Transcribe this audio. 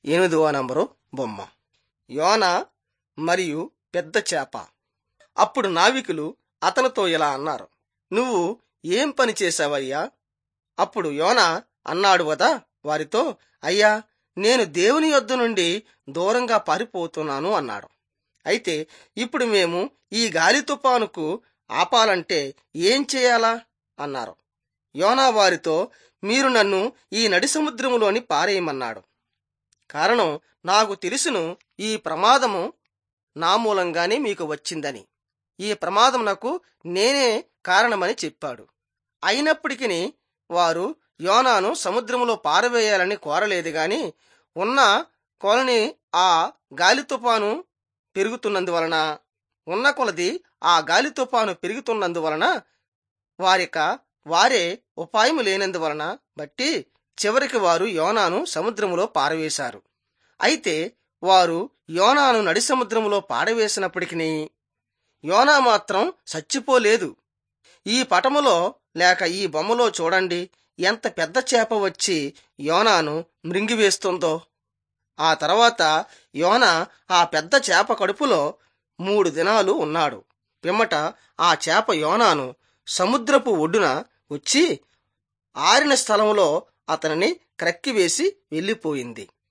ఎనిమిదవ నంబరు బొమ్మ యోన మరియు పెద్ద చేప అప్పుడు నావికులు అతనితో ఇలా అన్నారు నువ్వు ఏం పని చేశావయ్యా అప్పుడు యోన అన్నాడు వదా వారితో అయ్యా నేను దేవుని యొద్ద నుండి దూరంగా పారిపోతున్నాను అన్నాడు అయితే ఇప్పుడు మేము ఈ గాలి తుపానుకు ఆపాలంటే ఏం చేయాలా అన్నారు యోనా వారితో మీరు నన్ను ఈ నడి సముద్రములోని పారేయమన్నాడు కారణం నాకు తెలుసును ఈ ప్రమాదము నా మూలంగానే మీకు వచ్చిందని ఈ ప్రమాదం నాకు నేనే కారణమని చెప్పాడు అయినప్పటికీ వారు యోనాను సముద్రములో పారవేయాలని కోరలేదు గాని ఉన్న కొలని ఆ గాలి తుపాను పెరుగుతున్నందువలన ఉన్న కొలది ఆ గాలి తుపాను పెరుగుతున్నందువలన వారిక వారే ఉపాయము లేనందువలన బట్టి చివరికి వారు యోనాను సముద్రములో పారవేశారు అయితే వారు యోనాను నడి సముద్రములో పారవేసినప్పటికీ యోనా మాత్రం చచ్చిపోలేదు ఈ పటములో లేక ఈ బొమ్మలో చూడండి ఎంత పెద్ద చేప వచ్చి యోనాను మృంగివేస్తుందో ఆ తర్వాత యోన ఆ పెద్ద చేప కడుపులో మూడు దినాలు ఉన్నాడు పిమ్మట ఆ చేప యోనాను సముద్రపు ఒడ్డున వచ్చి ఆరిన స్థలంలో అతనిని క్రక్కివేసి వెళ్ళిపోయింది